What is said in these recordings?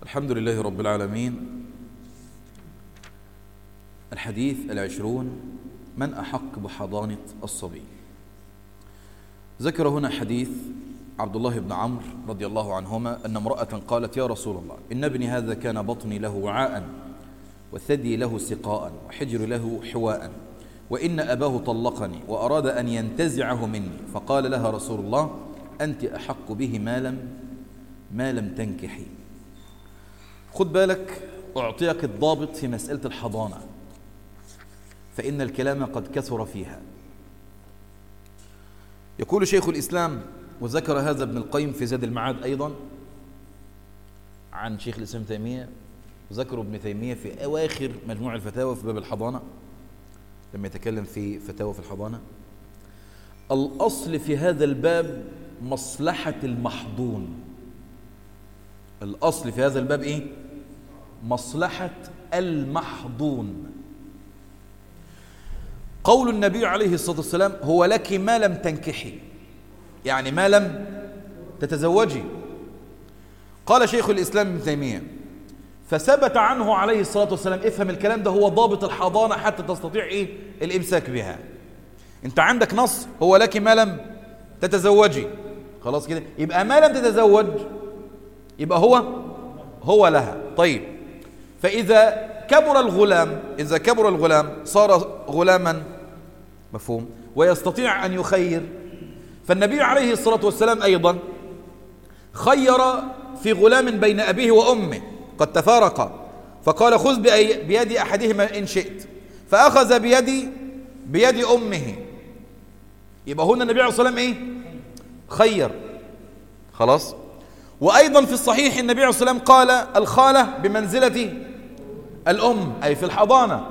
الحمد لله رب العالمين الحديث العشرون من أحق بحضانة الصبي ذكر هنا حديث عبد الله بن عمرو رضي الله عنهما أن امرأة قالت يا رسول الله إن ابني هذا كان بطني له وعاء وثدي له سقاء وحجر له حواء وإن أباه طلقني وأراد أن ينتزعه مني فقال لها رسول الله أنت أحق به ما لم ما لم تنكحي خد بالك أعطيك الضابط في مسألة الحضانة فإن الكلام قد كثر فيها يقول شيخ الإسلام وذكر هذا ابن القيم في زاد المعاد أيضا عن شيخ الإسلام تيمية وذكر ابن تيمية في أواخر مجموع الفتاوى في باب الحضانة لما يتكلم في فتاوى في الحضانة الأصل في هذا الباب مصلحة المحضون الأصل في هذا الباب إيه؟ مصلحة المحضون قول النبي عليه الصلاة والسلام هو لك ما لم تنكحي يعني ما لم تتزوجي قال شيخ الإسلام ابن تيمية فثبت عنه عليه الصلاة والسلام افهم الكلام ده هو ضابط الحضانة حتى تستطيع إيه الإمساك بها أنت عندك نص هو لك ما لم تتزوجي خلاص كده يبقى ما لم تتزوج يبقى هو هو لها طيب فإذا كبر الغلام إذا كبر الغلام صار غلاما مفهوم ويستطيع أن يخير فالنبي عليه الصلاة والسلام أيضا خير في غلام بين أبيه وأمه قد تفارقا فقال خذ بيد أحدهما إن شئت فأخذ بيد بيد أمه يبقى هنا النبي عليه الصلاة والسلام إيه خير خلاص وأيضا في الصحيح النبي عليه الصلاة والسلام قال الخالة بمنزلة الأم أي في الحضانة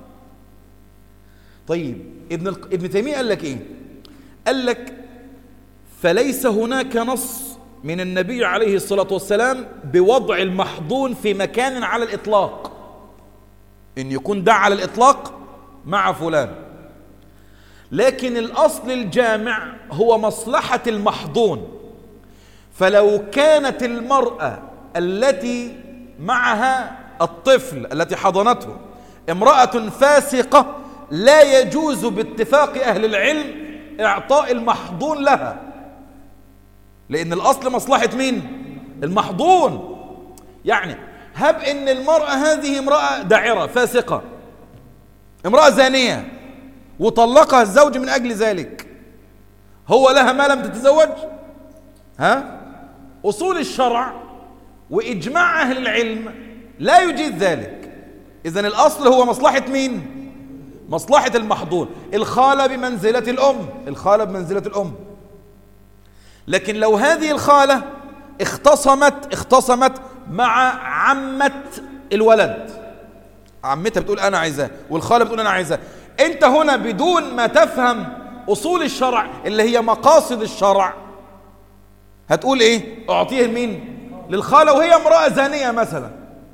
طيب ابن, ابن تيمية قال لك إيه قال لك فليس هناك نص من النبي عليه الصلاة والسلام بوضع المحضون في مكان على الإطلاق إن يكون ده على الإطلاق مع فلان لكن الأصل الجامع هو مصلحة المحضون فلو كانت المرأة التي معها الطفل التي حضنته امرأة فاسقة لا يجوز باتفاق أهل العلم إعطاء المحضون لها لأن الأصل مصلحة مين؟ المحضون يعني هب إن المرأة هذه امرأة داعرة فاسقة امرأة زانية وطلقها الزوج من أجل ذلك هو لها ما لم تتزوج ها أصول الشرع وإجماع أهل العلم لا يجيد ذلك إذا الأصل هو مصلحة مين مصلحة المحضون الخالة بمنزلة الأم الخالة بمنزلة الأم لكن لو هذه الخالة اختصمت اختصمت مع عمة الولد عمتها بتقول أنا عايزاه والخالة بتقول أنا عايزاه أنت هنا بدون ما تفهم أصول الشرع اللي هي مقاصد الشرع هتقول إيه أعطيه لمين للخالة وهي امرأة زانية مثلا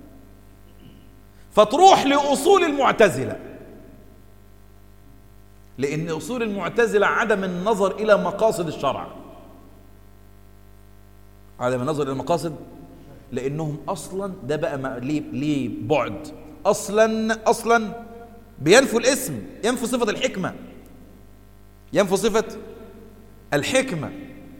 فتروح لأصول المعتزلة لأن أصول المعتزلة عدم النظر إلى مقاصد الشرع عدم النظر إلى المقاصد لأنهم أصلا ده بقى ليه, ليه بعد أصلا أصلا بينفوا الاسم ينفوا صفة الحكمة ينفوا صفة الحكمة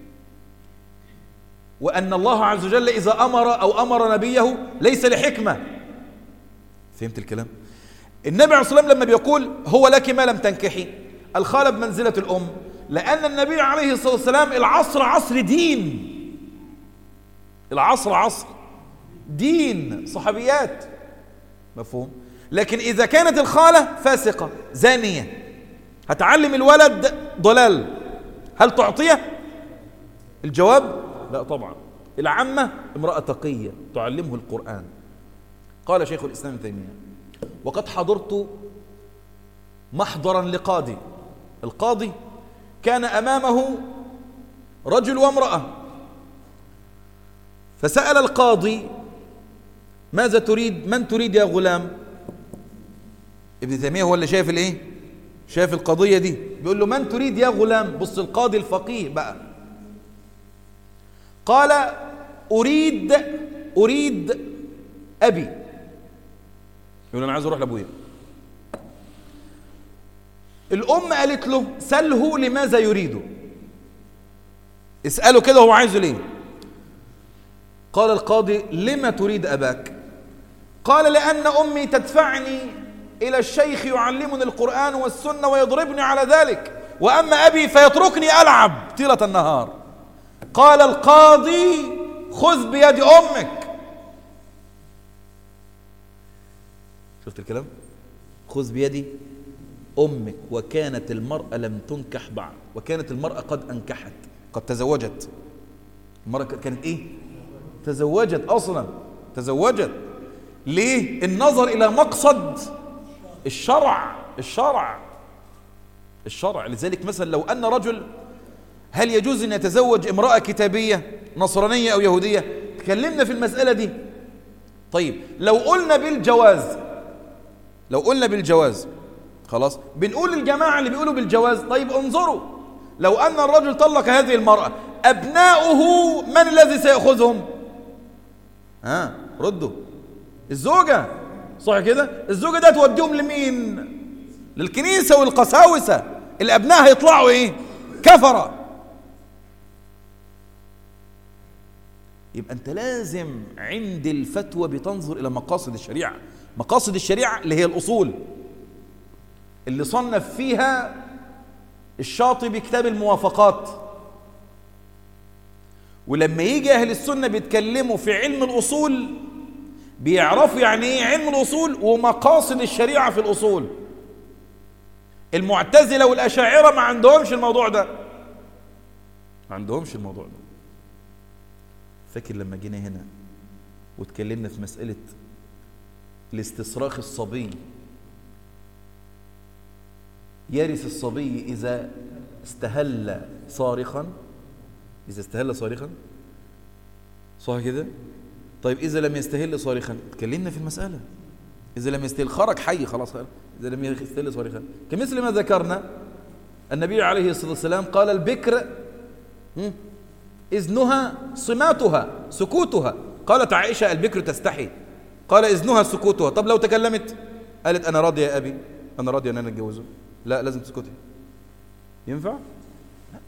وأن الله عز وجل إذا أمر أو أمر نبيه ليس لحكمة فهمت الكلام النبي عليه الصلاة والسلام لما بيقول هو لك ما لم تنكحي الخالة بمنزلة الأم لأن النبي عليه الصلاة والسلام العصر عصر دين العصر عصر دين صحابيات مفهوم لكن إذا كانت الخالة فاسقة زانية هتعلم الولد ضلال هل تعطيه الجواب لا طبعا العمة امرأة تقية تعلمه القرآن قال شيخ الإسلام ابن تيمية وقد حضرت محضرا لقاضي القاضي كان أمامه رجل وامرأة فسأل القاضي ماذا تريد من تريد يا غلام ابن تيمية هو اللي شايف الايه شايف القضية دي بيقول له من تريد يا غلام بص القاضي الفقيه بقى قال أريد أريد أبي يقول أنا عايز أروح لأبويا الأم قالت له سله لماذا يريده اسأله كده هو عايزه ليه قال القاضي لما تريد أباك قال لأن أمي تدفعني إلى الشيخ يعلمني القرآن والسنة ويضربني على ذلك وأما أبي فيتركني ألعب طيلة النهار قال القاضي خذ بيد أمك شفت الكلام خذ بيدي أمك وكانت المرأة لم تنكح بعد وكانت المرأة قد أنكحت قد تزوجت المرأة كانت إيه تزوجت أصلا تزوجت ليه النظر إلى مقصد الشرع الشرع الشرع لذلك مثلا لو أن رجل هل يجوز أن يتزوج امرأة كتابية نصرانية أو يهودية تكلمنا في المسألة دي طيب لو قلنا بالجواز لو قلنا بالجواز خلاص بنقول للجماعة اللي بيقولوا بالجواز طيب انظروا لو أن الرجل طلق هذه المرأة أبناؤه من الذي سيأخذهم ها ردوا الزوجة صح كده الزوجة ده توديهم لمين للكنيسة والقساوسة الأبناء هيطلعوا إيه كفرة يبقى أنت لازم عند الفتوى بتنظر إلى مقاصد الشريعة مقاصد الشريعة اللي هي الأصول اللي صنف فيها الشاطبي كتاب الموافقات ولما يجي أهل السنة بيتكلموا في علم الأصول بيعرفوا يعني إيه علم الأصول ومقاصد الشريعة في الأصول المعتزلة والأشاعرة ما عندهمش الموضوع ده ما عندهمش الموضوع ده فاكر لما جينا هنا واتكلمنا في مسألة الاستصراخ الصبي يرث الصبي إذا استهل صارخا إذا استهل صارخا صح كده طيب إذا لم يستهل صارخا اتكلمنا في المسألة إذا لم يستهل خرج حي خلاص إذا لم يستهل صارخا كمثل ما ذكرنا النبي عليه الصلاة والسلام قال البكر إذنها صماتها سكوتها قالت عائشة البكر تستحي قال إذنها سكوتها طب لو تكلمت قالت أنا راضية يا أبي أنا راضية أن أنا أتجوزه لا لازم تسكتي ينفع لا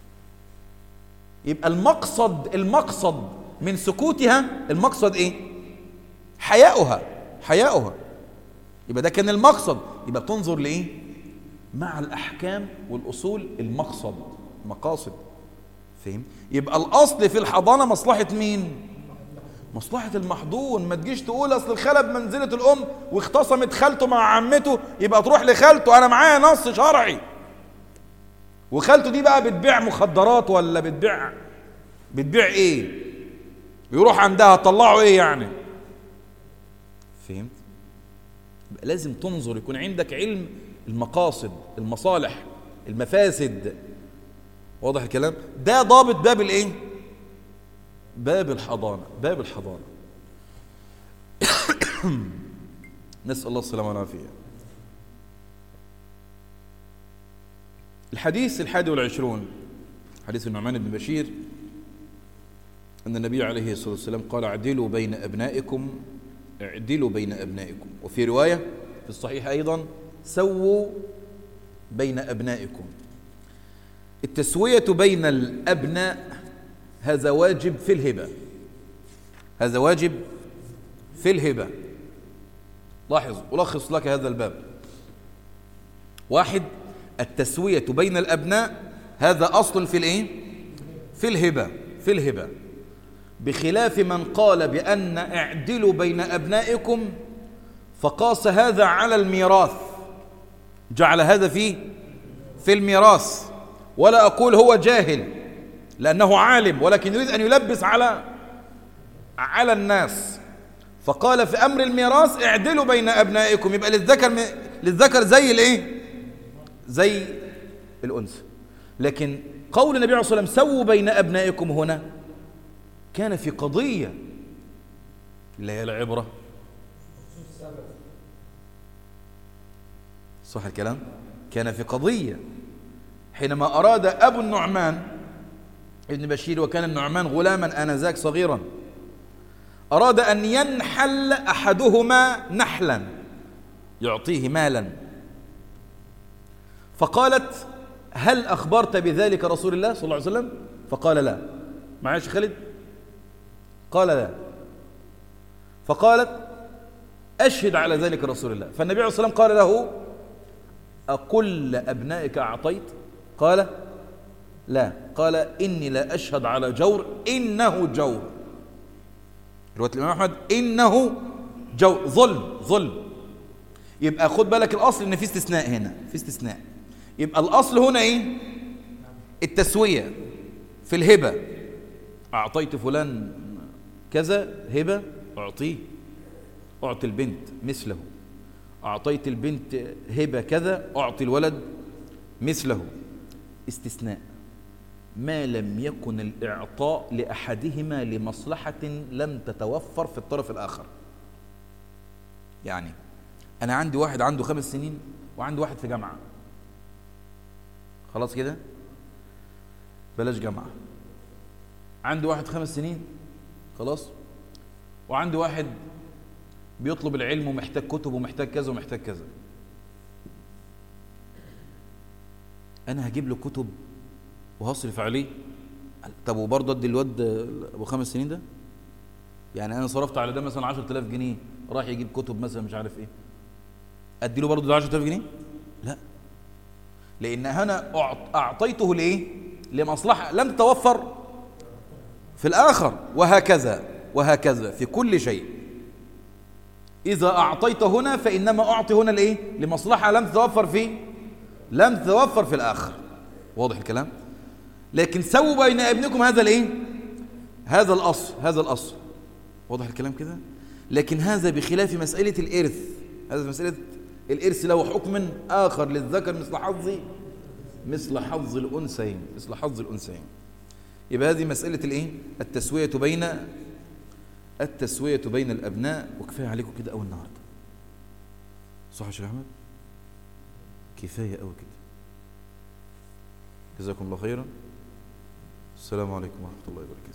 يبقى المقصد المقصد من سكوتها المقصد ايه حياؤها حياؤها يبقى ده كان المقصد يبقى تنظر لايه مع الاحكام والاصول المقصد مقاصد فهم يبقى الاصل في الحضانه مصلحه مين مصلحة المحضون ما تجيش تقول اصل الخلب منزلة الام واختصمت خالته مع عمته يبقى تروح لخالته انا معايا نص شرعي وخالته دي بقى بتبيع مخدرات ولا بتبيع بتبيع ايه يروح عندها طلعوا ايه يعني فهمت يبقى لازم تنظر يكون عندك علم المقاصد المصالح المفاسد واضح الكلام ده ضابط باب الايه باب الحضانة باب الحضانة نسأل الله السلامة والعافية الحديث الحادي والعشرون حديث النعمان بن بشير أن النبي عليه الصلاة والسلام قال اعدلوا بين أبنائكم اعدلوا بين أبنائكم وفي رواية في الصحيح أيضا سووا بين أبنائكم التسوية بين الأبناء هذا واجب في الهبة هذا واجب في الهبة لاحظ ألخص لك هذا الباب واحد التسوية بين الأبناء هذا أصل في الإيه؟ في الهبة في الهبة بخلاف من قال بأن اعدلوا بين أبنائكم فقاس هذا على الميراث جعل هذا في في الميراث ولا أقول هو جاهل لأنه عالم ولكن يريد أن يلبس على على الناس فقال في أمر الميراث اعدلوا بين أبنائكم يبقى للذكر للذكر زي الإيه زي الأنثى لكن قول النبي عليه الصلاة والسلام سووا بين أبنائكم هنا كان في قضية اللي هي العبرة صح الكلام كان في قضية حينما أراد أبو النعمان ابن بشير وكان النعمان غلاما آنذاك صغيرا أراد أن ينحل أحدهما نحلا يعطيه مالا فقالت هل أخبرت بذلك رسول الله صلى الله عليه وسلم فقال لا معايا يا خالد قال لا فقالت أشهد على ذلك رسول الله فالنبي عليه الصلاة والسلام قال له أقل أبنائك أعطيت قال لا قال إني لا أشهد على جور إنه جور رواية الإمام أحمد إنه جور ظلم ظلم يبقى خد بالك الأصل إن في استثناء هنا في استثناء يبقى الأصل هنا إيه التسوية في الهبة أعطيت فلان كذا هبة أعطيه أعطي البنت مثله أعطيت البنت هبة كذا أعطي الولد مثله استثناء ما لم يكن الإعطاء لأحدهما لمصلحة لم تتوفر في الطرف الآخر يعني أنا عندي واحد عنده خمس سنين وعندي واحد في جامعة خلاص كده بلاش جامعة عندي واحد خمس سنين خلاص وعندي واحد بيطلب العلم ومحتاج كتب ومحتاج كذا ومحتاج كذا انا هجيب له كتب وهصرف عليه طب وبرضه ادي الواد ابو خمس سنين ده يعني انا صرفت على ده مثلا 10000 جنيه راح يجيب كتب مثلا مش عارف ايه ادي له برضه ده 10000 جنيه لا لان انا اعطيته لايه لمصلحه لم تتوفر في الاخر وهكذا وهكذا في كل شيء إذا أعطيت هنا فإنما أعطي هنا الإيه؟ لمصلحة لم تتوفر في لم تتوفر في الآخر واضح الكلام؟ لكن سووا بين ابنكم هذا الإيه؟ هذا الأصل هذا الأصل واضح الكلام كده؟ لكن هذا بخلاف مسألة الإرث هذا مسألة الإرث له حكم آخر للذكر مثل حظ مثل حظ الأنثيين مثل حظ الأنثيين يبقى هذه مسألة الإيه؟ التسوية بين التسوية بين الأبناء وكفاية عليكم كده أول النهاردة صح يا شيخ أحمد كفاية أوي كده جزاكم الله خيرا السلام عليكم ورحمة الله وبركاته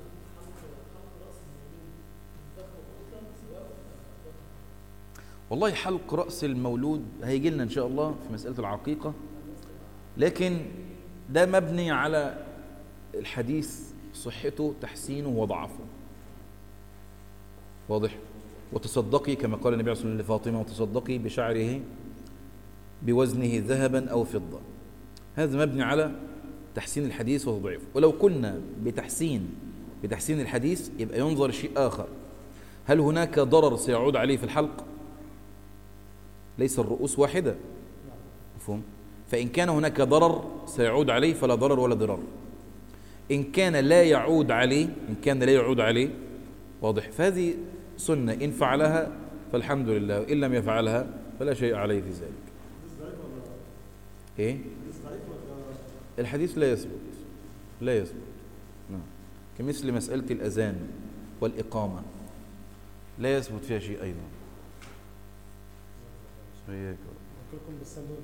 والله حلق رأس المولود هيجي لنا إن شاء الله في مسألة العقيقة لكن ده مبني على الحديث صحته تحسينه وضعفه واضح وتصدقي كما قال النبي صلى الله عليه وسلم لفاطمة وتصدقي بشعره بوزنه ذهبا أو فضة هذا مبني على تحسين الحديث وتضعيفه ولو قلنا بتحسين بتحسين الحديث يبقى ينظر شيء آخر هل هناك ضرر سيعود عليه في الحلق ليس الرؤوس واحدة مفهوم فإن كان هناك ضرر سيعود عليه فلا ضرر ولا ضرر إن كان لا يعود عليه إن كان لا يعود عليه واضح فهذه سنة إن فعلها فالحمد لله وإن لم يفعلها فلا شيء عليه في ذلك إيه؟ الحديث لا يثبت لا يثبت نعم كمثل مسألة الأذان والإقامة لا يثبت فيها شيء أيضا